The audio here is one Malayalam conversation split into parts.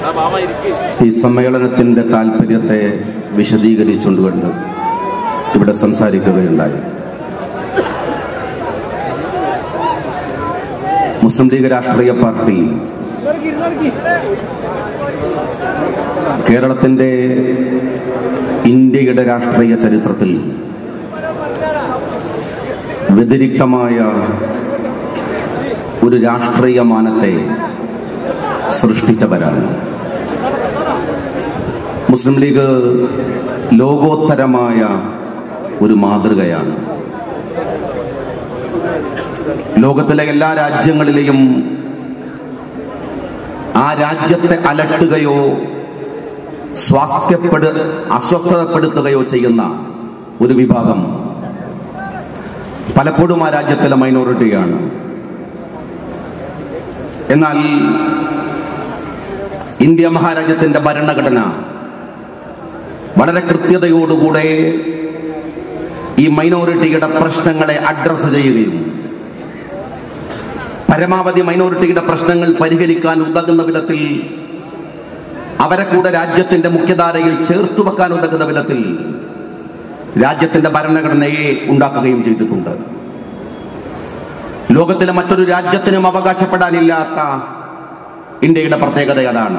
ഈ സമ്മേളനത്തിന്റെ താല്പര്യത്തെ വിശദീകരിച്ചുകൊണ്ട് ഇവിടെ സംസാരിക്കുകയുണ്ടായി മുസ്ലിം ലീഗ് രാഷ്ട്രീയ പാർട്ടി കേരളത്തിന്റെ ഇന്ത്യയുടെ രാഷ്ട്രീയ ചരിത്രത്തിൽ വ്യതിരിക്തമായ ഒരു രാഷ്ട്രീയ മാനത്തെ സൃഷ്ടിച്ചവരാണ് മുസ്ലിം ലീഗ് ലോകോത്തരമായ ഒരു മാതൃകയാണ് ലോകത്തിലെ എല്ലാ രാജ്യങ്ങളിലെയും ആ രാജ്യത്തെ അലട്ടുകയോ സ്വാസ്ഥ്യപ്പെടു അസ്വസ്ഥതപ്പെടുത്തുകയോ ചെയ്യുന്ന ഒരു വിഭാഗം പലപ്പോഴും ആ രാജ്യത്തിലെ മൈനോറിറ്റിയാണ് എന്നാൽ ഇന്ത്യ മഹാരാജ്യത്തിന്റെ ഭരണഘടന വളരെ കൃത്യതയോടുകൂടെ ഈ മൈനോറിറ്റിയുടെ പ്രശ്നങ്ങളെ അഡ്രസ് ചെയ്യുകയും പരമാവധി മൈനോറിറ്റിയുടെ പ്രശ്നങ്ങൾ പരിഹരിക്കാൻ ഉതകുന്ന വിധത്തിൽ അവരെ കൂടെ രാജ്യത്തിന്റെ മുഖ്യധാരയിൽ ചേർത്തു വെക്കാൻ ഉതകുന്ന വിധത്തിൽ രാജ്യത്തിന്റെ ഭരണഘടനയെ ഉണ്ടാക്കുകയും ചെയ്തിട്ടുണ്ട് ലോകത്തിലെ മറ്റൊരു രാജ്യത്തിനും അവകാശപ്പെടാനില്ലാത്ത ഇന്ത്യയുടെ പ്രത്യേകത അതാണ്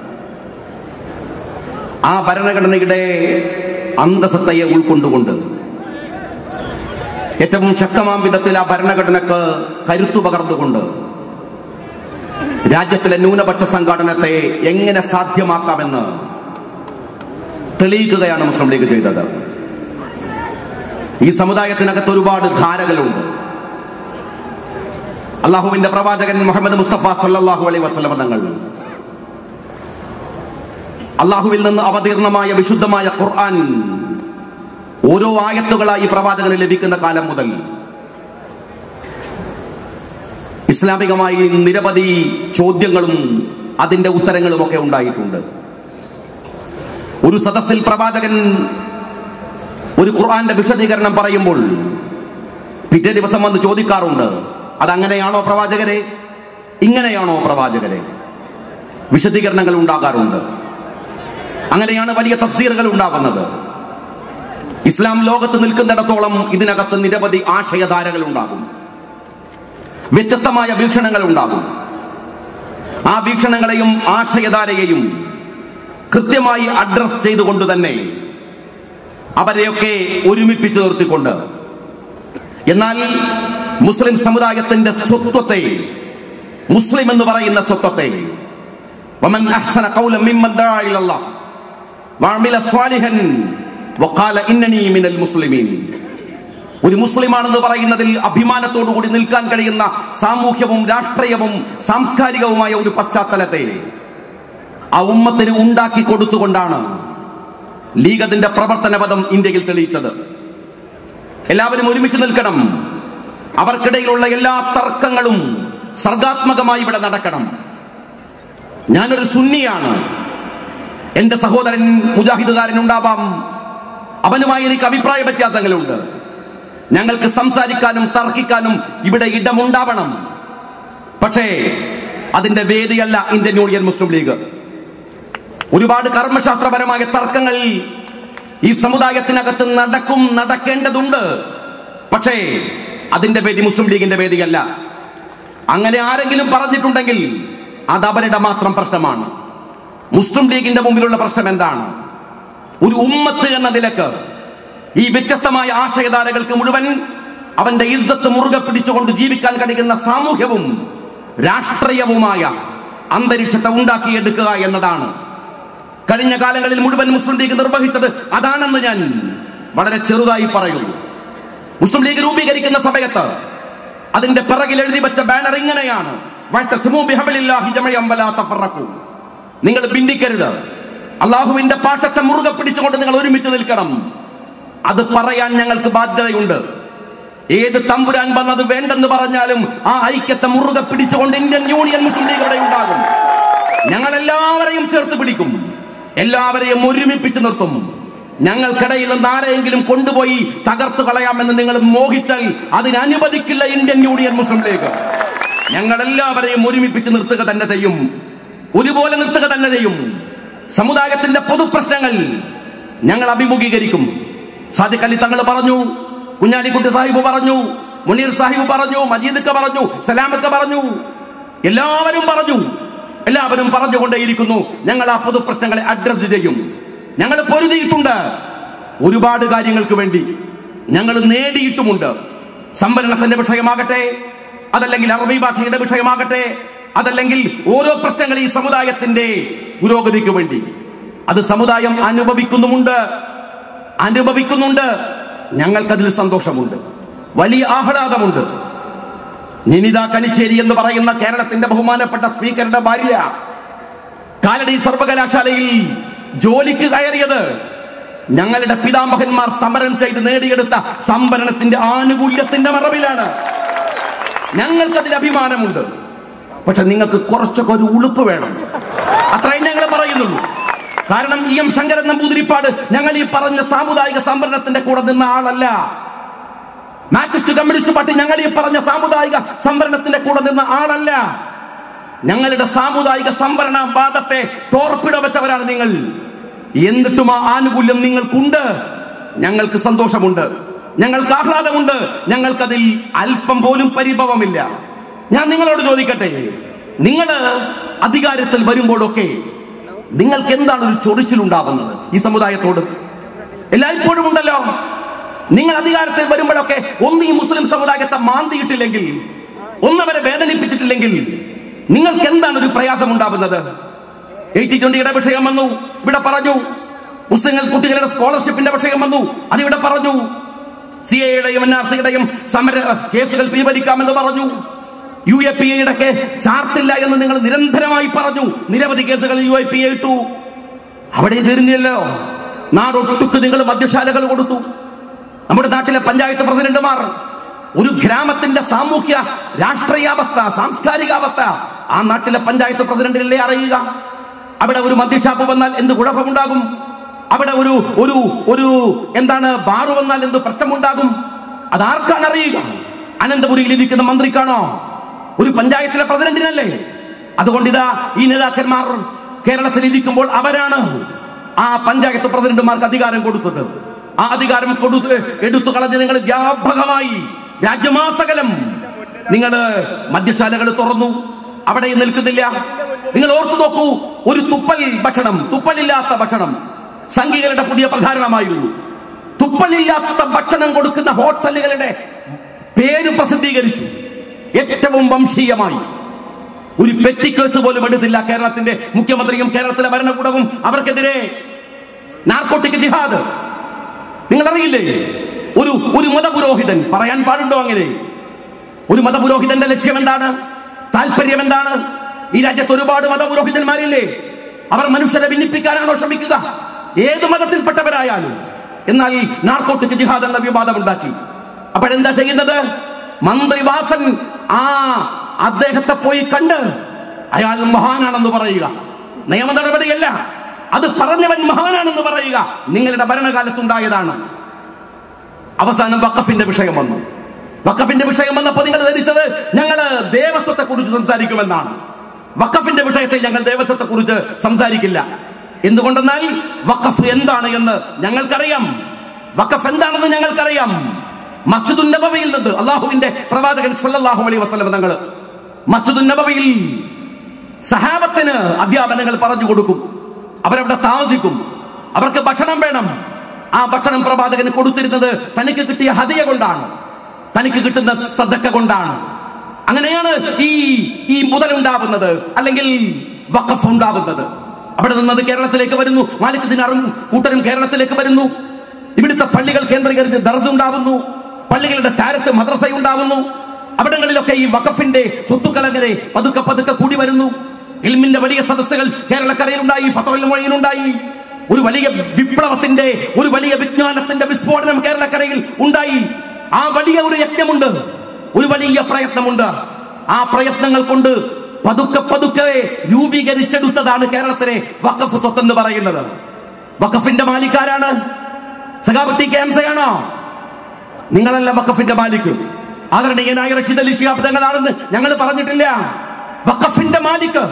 ആ ഭരണഘടനയുടെ അന്തസത്തയെ ഉൾക്കൊണ്ടുകൊണ്ട് ഏറ്റവും ശക്തമാം വിധത്തിൽ ആ ഭരണഘടനക്ക് കരുത്തു പകർന്നുകൊണ്ട് രാജ്യത്തിലെ ന്യൂനപക്ഷ സംഘടനത്തെ എങ്ങനെ സാധ്യമാക്കാമെന്ന് തെളിയിക്കുകയാണ് മുസ്ലിം ലീഗ് ചെയ്തത് ഈ സമുദായത്തിനകത്ത് ഒരുപാട് ധാരകളുണ്ട് അള്ളാഹുവിന്റെ പ്രവാചകൻ മുഹമ്മദ് മുസ്തഫ സല്ലാഹു അലൈ വസ്ലമ തങ്ങൾ അള്ളാഹുവിൽ നിന്ന് അവതീർണമായ വിശുദ്ധമായ ഖുർആൻ ഓരോ ആയത്തുകളായി പ്രവാചകന് ലഭിക്കുന്ന കാലം മുതൽ ഇസ്ലാമികമായി നിരവധി ചോദ്യങ്ങളും അതിന്റെ ഉത്തരങ്ങളും ഒക്കെ ഉണ്ടായിട്ടുണ്ട് ഒരു സദസ്സിൽ പ്രവാചകൻ ഒരു ഖുർആന്റെ വിശദീകരണം പറയുമ്പോൾ പിറ്റേ ദിവസം വന്ന് ചോദിക്കാറുണ്ട് അതങ്ങനെയാണോ പ്രവാചകരെ ഇങ്ങനെയാണോ പ്രവാചകരെ വിശദീകരണങ്ങൾ ഉണ്ടാകാറുണ്ട് അങ്ങനെയാണ് വലിയ തഫ്സീറുകൾ ഉണ്ടാകുന്നത് ഇസ്ലാം ലോകത്ത് നിൽക്കുന്നിടത്തോളം ഇതിനകത്ത് നിരവധി ആശയധാരകൾ ഉണ്ടാകും വ്യത്യസ്തമായ വീക്ഷണങ്ങൾ ഉണ്ടാകും ആ വീക്ഷണങ്ങളെയും ആശയധാരയെയും കൃത്യമായി അഡ്രസ് ചെയ്തുകൊണ്ട് തന്നെ അവരെയൊക്കെ ഒരുമിപ്പിച്ചു നിർത്തിക്കൊണ്ട് എന്നാൽ മുസ്ലിം സമുദായത്തിന്റെ സ്വത്വത്തെ മുസ്ലിം എന്ന് പറയുന്ന സ്വത്വത്തെ വമൻ അഹ്സന ഖൗലൻ മിമ്മൻ ദഅ ഇലല്ലാഹ് വഅമില സ്വാലിഹൻ വഖാല ഇന്നനി മിനൽ മുസ്ലിമീൻ ഒരു മുസ്ലിമാണെന്ന് പറയുന്നതിൽ അഭിമാനത്തോടുകൂടി നിൽക്കാൻ കഴിയുന്ന സാമൂഹ്യവും രാഷ്ട്രീയവും സാംസ്കാരികവുമായ ഒരു പശ്ചാത്തലത്തെ ആ ഉമ്മത്തിന് ഉണ്ടാക്കി കൊടുത്തുകൊണ്ടാണ് ലീഗ് അതിന്റെ പ്രവർത്തന പദം ഇന്ത്യയിൽ തെളിയിച്ചത് എല്ലാവരും ഒരുമിച്ച് നിൽക്കണം അവർക്കിടയിലുള്ള എല്ലാ തർക്കങ്ങളും സർഗാത്മകമായി ഇവിടെ നടക്കണം ഞാനൊരു സുന്നിയാണ് എന്റെ സഹോദരൻ മുജാഹിദുകാരൻ ഉണ്ടാവാം അവനുമായി എനിക്ക് അഭിപ്രായ വ്യത്യാസങ്ങളുണ്ട് ഞങ്ങൾക്ക് സംസാരിക്കാനും തർക്കിക്കാനും ഇവിടെ ഇടമുണ്ടാവണം പക്ഷേ അതിന്റെ വേദിയല്ല ഇന്ത്യൻ യൂണിയൻ മുസ്ലിം ലീഗ് ഒരുപാട് കർമ്മശാസ്ത്രപരമായ തർക്കങ്ങൾ ഈ സമുദായത്തിനകത്ത് നടക്കും നടക്കേണ്ടതുണ്ട് പക്ഷേ അതിന്റെ വേദി മുസ്ലിം ലീഗിന്റെ വേദിയല്ല അങ്ങനെ ആരെങ്കിലും പറഞ്ഞിട്ടുണ്ടെങ്കിൽ അത് അവരുടെ മാത്രം പ്രശ്നമാണ് മുസ്ലിം ലീഗിന്റെ മുമ്പിലുള്ള പ്രശ്നം എന്താണ് ഒരു ഉമ്മത്ത് എന്ന നിലക്ക് ഈ വ്യത്യസ്തമായ ആശയധാരകൾക്ക് മുഴുവൻ അവന്റെ ഇസ്സത്ത് മുറുകെ പിടിച്ചുകൊണ്ട് ജീവിക്കാൻ കഴിയുന്ന സാമൂഹ്യവും രാഷ്ട്രീയവുമായ അന്തരീക്ഷത്തെ ഉണ്ടാക്കിയെടുക്കുക എന്നതാണ് കഴിഞ്ഞ കാലങ്ങളിൽ മുഴുവൻ മുസ്ലിം ലീഗ് നിർവഹിച്ചത് അതാണെന്ന് ഞാൻ വളരെ ചെറുതായി പറയുന്നു മുസ്ലിം ലീഗ് രൂപീകരിക്കുന്ന സമയത്ത് അതിന്റെ പിറകിൽ എഴുതി വെച്ച ബാനർ ഇങ്ങനെയാണ് വഅ്തസിമൂ ബിഹബ്ലില്ലാഹി ജമീഅൻ വലാ തഫറഖൂ. നിങ്ങൾ ഭിന്നിക്കരുത് അള്ളാഹുവിന്റെ പാശത്തെ മുറുകെ പിടിച്ചുകൊണ്ട് നിങ്ങൾ ഒരുമിച്ച് നിൽക്കണം അത് പറയാൻ ഞങ്ങൾക്ക് ബാധ്യതയുണ്ട് ഏത് തമ്പുരാൻ വന്നത് വേണ്ടെന്ന് പറഞ്ഞാലും ആ ഐക്യത്തെ മുറുകെ പിടിച്ചുകൊണ്ട് ഇന്ത്യൻ യൂണിയൻ മുസ്ലിം ലീഗ് ഇവിടെ ഉണ്ടാകും ഞങ്ങൾ എല്ലാവരെയും ചേർത്ത് പിടിക്കും എല്ലാവരെയും ഒരുമിപ്പിച്ച് നിർത്തും ഞങ്ങൾക്കിടയിൽ നിന്ന് ആരെയെങ്കിലും കൊണ്ടുപോയി തകർത്തു കളയാമെന്ന് നിങ്ങൾ മോഹിച്ചാൽ അതിന് അനുവദിക്കില്ല ഇന്ത്യൻ യൂണിയൻ മുസ്ലിം ലീഗ് ഞങ്ങൾ എല്ലാവരെയും ഒരുമിപ്പിച്ച് നിർത്തുക തന്നെ ചെയ്യും ഒരുപോലെ നിർത്തുക തന്നെ ചെയ്യും സമുദായത്തിന്റെ പൊതുപ്രശ്നങ്ങൾ ഞങ്ങൾ അഭിമുഖീകരിക്കും സാദിഖ് അലി തങ്ങൾ പറഞ്ഞു കുഞ്ഞാലിക്കുട്ടി സാഹിബ് പറഞ്ഞു മുനീർ സാഹിബ് പറഞ്ഞു മജീദക്ക പറഞ്ഞു സലാമക്ക പറഞ്ഞു എല്ലാവരും പറഞ്ഞു എല്ലാവരും പറഞ്ഞുകൊണ്ടേയിരിക്കുന്നു ഞങ്ങൾ ആ പൊതുപ്രശ്നങ്ങളെ അഡ്രസ് ചെയ്യും ഞങ്ങൾ പൊരുതിയിട്ടുണ്ട് ഒരുപാട് കാര്യങ്ങൾക്ക് വേണ്ടി ഞങ്ങൾ നേടിയിട്ടുമുണ്ട് സംവരണത്തിന്റെ വിഷയമാകട്ടെ അതല്ലെങ്കിൽ അറബി ഭാഷയുടെ വിഷയമാകട്ടെ അതല്ലെങ്കിൽ ഓരോ പ്രശ്നങ്ങൾ ഈ സമുദായത്തിന്റെ പുരോഗതിക്ക് വേണ്ടി അത് സമുദായം അനുഭവിക്കുന്നുമുണ്ട് അനുഭവിക്കുന്നുണ്ട് ഞങ്ങൾക്കതിൽ സന്തോഷമുണ്ട് വലിയ ആഹ്ലാദമുണ്ട് നിനിത കനിച്ചേരി എന്ന് പറയുന്ന കേരളത്തിന്റെ ബഹുമാനപ്പെട്ട സ്പീക്കറുടെ ഭാര്യ കാലടി സർവകലാശാലയിൽ ജോലിക്ക് കയറിയത് ഞങ്ങളുടെ പിതാമഹന്മാർ സമരം ചെയ്ത് നേടിയെടുത്ത സംവരണത്തിന്റെ ആനുകൂല്യത്തിന്റെ മറവിലാണ് ഞങ്ങൾക്കതിൽ അഭിമാനമുണ്ട് പക്ഷെ നിങ്ങൾക്ക് കുറച്ചൊക്കെ ഒരു ഉളുപ്പ് വേണം അത്രയും ഞങ്ങൾ പറയുന്നുള്ളൂ കാരണം ഇ എം ശങ്കരൻ നമ്പൂതിരിപ്പാട് ഞങ്ങൾ ഈ പറഞ്ഞ സാമുദായിക സംവരണത്തിന്റെ കൂടെ നിന്ന ആളല്ല മാർക്സിസ്റ്റ് കമ്മ്യൂണിസ്റ്റ് പാർട്ടി ഞങ്ങൾ ഈ പറഞ്ഞ സാമുദായിക സംവരണത്തിന്റെ കൂടെ നിന്ന ആളല്ല ഞങ്ങളുടെ സാമുദായിക സംവരണ വാദത്തെ തോർപ്പിട വെച്ചവരാണ് നിങ്ങൾ എന്നിട്ടും ആ ആനുകൂല്യം നിങ്ങൾക്കുണ്ട് ഞങ്ങൾക്ക് സന്തോഷമുണ്ട് ഞങ്ങൾക്ക് ആഹ്ലാദമുണ്ട് ഞങ്ങൾക്കതിൽ അല്പം പോലും പരിഭവമില്ല ഞാൻ നിങ്ങളോട് ചോദിക്കട്ടെ നിങ്ങൾ അധികാരത്തിൽ വരുമ്പോഴൊക്കെ നിങ്ങൾക്ക് എന്താണ് ഒരു ചൊറിച്ചിലുണ്ടാവുന്നത് ഈ സമുദായത്തോട് എല്ലായ്പ്പോഴും ഉണ്ടല്ലോ നിങ്ങൾ അധികാരത്തിൽ വരുമ്പോഴൊക്കെ ഒന്ന് ഈ മുസ്ലിം സമുദായത്തെ മാന്തിയിട്ടില്ലെങ്കിൽ ഒന്നവരെ വേദനിപ്പിച്ചിട്ടില്ലെങ്കിൽ നിങ്ങൾക്ക് എന്താണ് ഒരു പ്രയാസം ഉണ്ടാവുന്നത് എയ്റ്റി ട്വന്റിയുടെ വിഷയം വന്നു ഇവിടെ പറഞ്ഞു മുസ്ലിങ്ങൾ കുട്ടികളുടെ സ്കോളർഷിപ്പിന്റെ വിഷയം വന്നു അതിവിടെ പറഞ്ഞു സി എയുടെയും എൻ ആർ സിയുടെയും സമര കേസുകൾ പിൻവലിക്കാമെന്ന് പറഞ്ഞു യു എ പി എയുടെ ചാർത്തില്ല എന്ന് നിങ്ങൾ നിരന്തരമായി പറഞ്ഞു നിരവധി കേസുകൾ യു എ പി എ ഇട്ടു അവിടെ തീർന്നില്ലല്ലോ നാടൊട്ടുക്ക് നിങ്ങൾ മദ്യശാലകൾ കൊടുത്തു നമ്മുടെ നാട്ടിലെ പഞ്ചായത്ത് പ്രസിഡന്റുമാർ ഒരു ഗ്രാമത്തിന്റെ സാമൂഹ്യ രാഷ്ട്രീയാവസ്ഥ സാംസ്കാരികാവസ്ഥ ആ നാട്ടിലെ പഞ്ചായത്ത് പ്രസിഡന്റിനല്ലേ അറിയുക അവിടെ ഒരു മദ്യഷാപ്പ് വന്നാൽ എന്ത് കുഴപ്പമുണ്ടാകും അവിടെ ഒരു ഒരു ഒരു എന്താണ് ബാറ് വന്നാൽ എന്ത് പ്രശ്നമുണ്ടാകും അതാർക്കാണ് അറിയുക അനന്തപുരിയിൽ ഇരിക്കുന്ന മന്ത്രിക്കാണോ ഒരു പഞ്ചായത്തിലെ പ്രസിഡന്റിനല്ലേ അതുകൊണ്ട് ഇതാ ഈ നേതാക്കന്മാർ കേരളത്തിൽ ഇരിക്കുമ്പോൾ അവരാണ് ആ പഞ്ചായത്ത് പ്രസിഡന്റുമാർക്ക് അധികാരം കൊടുത്തത് ആ അധികാരം കൊടുത്ത് എടുത്തു കളഞ്ഞ് നിങ്ങൾ വ്യാപകമായി രാജ്യമാസകലം നിങ്ങൾ മദ്യശാലകൾ തുറന്നു അവിടെ നിൽക്കുന്നില്ല നിങ്ങൾ ഓർത്തു നോക്കൂ ഒരു തുപ്പൽ ഭക്ഷണം തുപ്പലില്ലാത്ത ഭക്ഷണം സംഘികളുടെ പുതിയ പ്രചാരണമായിരുന്നു തുപ്പലില്ലാത്ത ഭക്ഷണം കൊടുക്കുന്ന ഹോട്ടലുകളുടെ പേര് പ്രസിദ്ധീകരിച്ചു ഏറ്റവും വംശീയമായി ഒരു പെറ്റിക്കേസ് പോലും എടുത്തില്ല കേരളത്തിന്റെ മുഖ്യമന്ത്രിയും കേരളത്തിലെ ഭരണകൂടവും അവർക്കെതിരെ നാർക്കോട്ടിക് ജിഹാദ് നിങ്ങൾ അറിയില്ലേ ഒരു ഒരു മതപുരോഹിതൻ പറയാൻ പാടുണ്ടോ അങ്ങനെ ഒരു മതപുരോഹിതന്റെ ലക്ഷ്യം എന്താണ് താല്പര്യം എന്താണ് ഈ രാജ്യത്ത് ഒരുപാട് മതപുരോഹിതന്മാരില്ലേ അവർ മനുഷ്യരെ ഭിന്നിപ്പിക്കാനാണോ ശ്രമിക്കുക ഏത് മതത്തിൽപ്പെട്ടവരായാലും എന്നാൽ ഈ നാർക്കോട്ടിക് ജിഹാദ് എന്ന വിവാദം ഉണ്ടാക്കി അപ്പോഴെന്താ ചെയ്യുന്നത് മന്ത്രി വാസൻ ആ അദ്ദേഹത്തെ പോയി കണ്ട് അയാൾ മഹാനാണെന്ന് പറയുക നിയമ നടപടിയല്ല അത് പറഞ്ഞവൻ മഹാനാണെന്ന് പറയുക നിങ്ങളുടെ ഭരണകാലത്തുണ്ടായതാണ് അവസാനം വക്കഫിന്റെ വിഷയം വന്നു വക്കഫിന്റെ വിഷയം വന്നപ്പോൾ നിങ്ങൾ ധരിച്ചത് ഞങ്ങള് ദേവസ്വത്തെ കുറിച്ച് സംസാരിക്കുമെന്നാണ് വക്കഫിന്റെ വിഷയത്തിൽ ഞങ്ങൾ ദേവസ്വത്തെ കുറിച്ച് സംസാരിക്കില്ല എന്തുകൊണ്ടെന്നാൽ വക്കഫ് എന്താണ് എന്ന് ഞങ്ങൾക്കറിയാം വക്കഫ് എന്താണെന്ന് ഞങ്ങൾക്കറിയാം മസ്ജിദുൻ നബവിയിൽ നിന്ന് അള്ളാഹുവിന്റെ പ്രവാചകൻ സല്ലല്ലാഹു അലൈഹി വസല്ലം തങ്ങൾ മസ്ജിദുൻ നബവിയിൽ സഹാബത്തിന് അധ്യാപനങ്ങൾ പറഞ്ഞു കൊടുക്കും അവരവിടെ താമസിക്കും അവർക്ക് ഭക്ഷണം വേണം ആ ഭക്ഷണം പ്രവാചകന് കൊടുത്തിരുന്നത് തനിക്ക് കിട്ടിയ ഹതിയ കൊണ്ടാണ് തനിക്ക് കിട്ടുന്ന സദക്ക കൊണ്ടാണ് അങ്ങനെയാണ് ഈ ഈ മുതലുണ്ടാവുന്നത് അല്ലെങ്കിൽ വഖഫ് ഉണ്ടാവുന്നത് അവിടെ നിന്നത് കേരളത്തിലേക്ക് വരുന്നു മാലിക് ദിനാറും കൂട്ടരും കേരളത്തിലേക്ക് വരുന്നു ഇവിടുത്തെ പള്ളികൾ കേന്ദ്രീകരിച്ച് ദർസ് ഉണ്ടാവുന്നു പള്ളികളുടെ ചാരത്ത് മദ്രസ ഉണ്ടാവുന്നു അവിടങ്ങളിലൊക്കെ ഈ വഖഫിന്റെ സ്വത്തുക്കൾ അങ്ങനെ പതുക്കെ പതുക്കെ കൂടി വരുന്നു ഇൽമിന്റെ വലിയ സദസ്സുകൾ കേരളക്കരയിലുണ്ടായി ഫത്തോൽ മൊഴിയിലുണ്ടായി ഒരു വലിയ വിപ്ലവത്തിന്റെ ഒരു വലിയ വിജ്ഞാനത്തിന്റെ വിസ്ഫോടനം കേരളക്കരയിൽ ഉണ്ടായി ആ വലിയ ഒരു യജ്ഞമുണ്ട് ഒരു വലിയ പ്രയത്നമുണ്ട് ആ പ്രയത്നങ്ങൾ കൊണ്ട് പതുക്കെ പതുക്കെ രൂപീകരിച്ചെടുത്തതാണ് കേരളത്തിലെ വഖഫ് സ്വത്ത് എന്ന് പറയുന്നത് വഖഫിന്റെ മാലിക്കാരാണ് സഖാബത്തി ക്യാൻസയാണോ നിങ്ങളല്ല വഖഫിന്റെ മാലിക് ആദരണീയനായ റഷീദ് അലി ശിഹാബ് തങ്ങളാണെന്ന് ഞങ്ങൾ പറഞ്ഞിട്ടില്ല വഖഫിന്റെ മാലിക്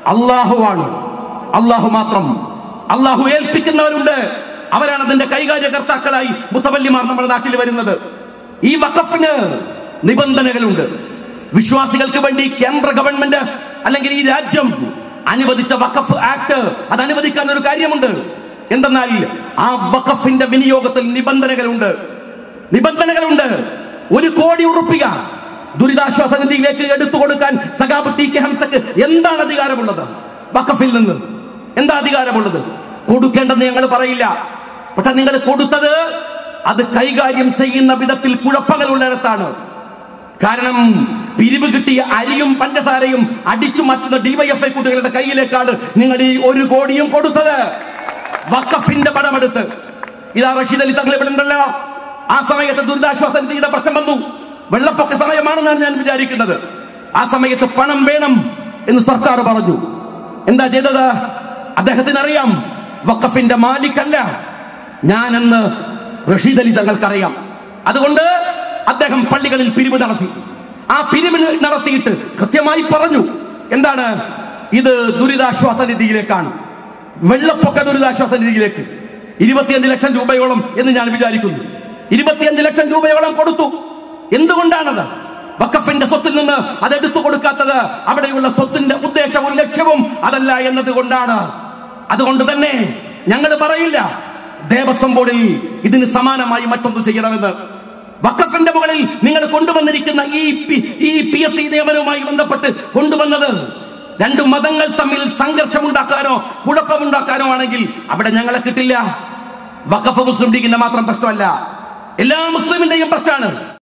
അള്ളാഹുവാണ് അള്ളാഹു മാത്രം അള്ളാഹു ഏൽപ്പിക്കുന്നവരുണ്ട് അവരാണ് അതിന്റെ കൈകാര്യകർത്താക്കളായി മുത്തവല്ലിമാർ നമ്മുടെ നാട്ടിൽ വരുന്നത് ഈ വഖഫിന് നിബന്ധനകളുണ്ട് വിശ്വാസികൾക്ക് വേണ്ടി കേന്ദ്ര ഗവൺമെന്റ് അല്ലെങ്കിൽ ഈ രാജ്യം അനുവദിച്ച വഖഫ് ആക്ട് അത് അനുവദിക്കാൻ ഒരു കാര്യമുണ്ട് എന്തെന്നാൽ ആ വഖഫിന്റെ വിനിയോഗത്തിൽ നിബന്ധനകളുണ്ട് നിബന്ധനകളുണ്ട് ഒരു കോടി ഉറുപ്പിക ദുരിതാശ്വാസ നിധിയിലേക്ക് എടുത്തു കൊടുക്കാൻ സഖാബ് ടി കെ ഹംസക്ക് എന്താണ് അധികാരമുള്ളത് വഖഫിൽ നിന്ന് എന്താ അധികാരമുള്ളത് കൊടുക്കേണ്ടെന്ന് ഞങ്ങൾ പറയില്ല പക്ഷെ നിങ്ങൾ കൊടുത്തത് അത് കൈകാര്യം ചെയ്യുന്ന വിധത്തിൽ കുഴപ്പങ്ങളുള്ളിടത്താണ് കാരണം പിരിവ് കിട്ടിയ അരിയും പഞ്ചസാരയും അടിച്ചു മാറ്റുന്ന ഡിവൈഎഫ്ഐ കുട്ടികളുടെ കയ്യിലേക്കാണ് നിങ്ങൾ ഈ ഒരു കോടിയും കൊടുത്തത് വഖഫിന്റെ പണമെടുത്ത് ഇതാ റഷീദ് അലി തങ്ങൾ ഇവിടെ ഉണ്ടല്ലോ ആ സമയത്ത് ദുരിതാശ്വാസ നിധിയുടെ പ്രശ്നം വന്നു വെള്ളപ്പൊക്ക സമയമാണെന്നാണ് ഞാൻ വിചാരിക്കുന്നത് ആ സമയത്ത് പണം വേണം എന്ന് സർക്കാർ പറഞ്ഞു എന്താ ചെയ്തത് അദ്ദേഹത്തിന് അറിയാം വഖഫിന്റെ മാലിക്കല്ല ഞാനെന്ന് റഷീദ് അലി തങ്ങൾക്കറിയാം അതുകൊണ്ട് അദ്ദേഹം പള്ളികളിൽ പിരിവ് നടത്തി ആ പിരിവ് നടത്തിയിട്ട് കൃത്യമായി പറഞ്ഞു എന്താണ് ഇത് ദുരിതാശ്വാസ നിധിയിലേക്കാണ് വെള്ളപ്പൊക്ക ദുരിതാശ്വാസ നിധിയിലേക്ക് ഇരുപത്തിയഞ്ച് ലക്ഷം രൂപയോളം എന്ന് ഞാൻ വിചാരിക്കുന്നു ഇരുപത്തിയഞ്ച് ലക്ഷം രൂപയോളം കൊടുത്തു എന്തുകൊണ്ടാണത് വക്കഫിന്റെ സ്വത്തിൽ നിന്ന് അതെടുത്തു കൊടുക്കാത്തത് അവിടെയുള്ള സ്വത്തിന്റെ ഉദ്ദേശവും ലക്ഷ്യവും അതല്ല എന്നതുകൊണ്ടാണ് അതുകൊണ്ട് തന്നെ ഞങ്ങൾ പറയില്ല ദേവസ്വം ബോർഡിൽ ഇതിന് സമാനമായി മറ്റൊന്ന് ചെയ്യണമെന്ന് വക്കഫിന്റെ മുകളിൽ നിങ്ങൾ കൊണ്ടുവന്നിരിക്കുന്ന ഈ പി- ഈ പി എസ് സി നിയമനവുമായി ബന്ധപ്പെട്ട് കൊണ്ടുവന്നത് രണ്ടു മതങ്ങൾ തമ്മിൽ സംഘർഷമുണ്ടാക്കാനോ കുഴപ്പമുണ്ടാക്കാനോ ആണെങ്കിൽ അവിടെ ഞങ്ങളെ കിട്ടില്ല വഖഫ് മുസ്ലിം ലീഗിന്റെ മാത്രം പ്രശ്നമല്ല എല്ലാ മുസ്ലിമിന്റെയും പ്രശ്നമാണ്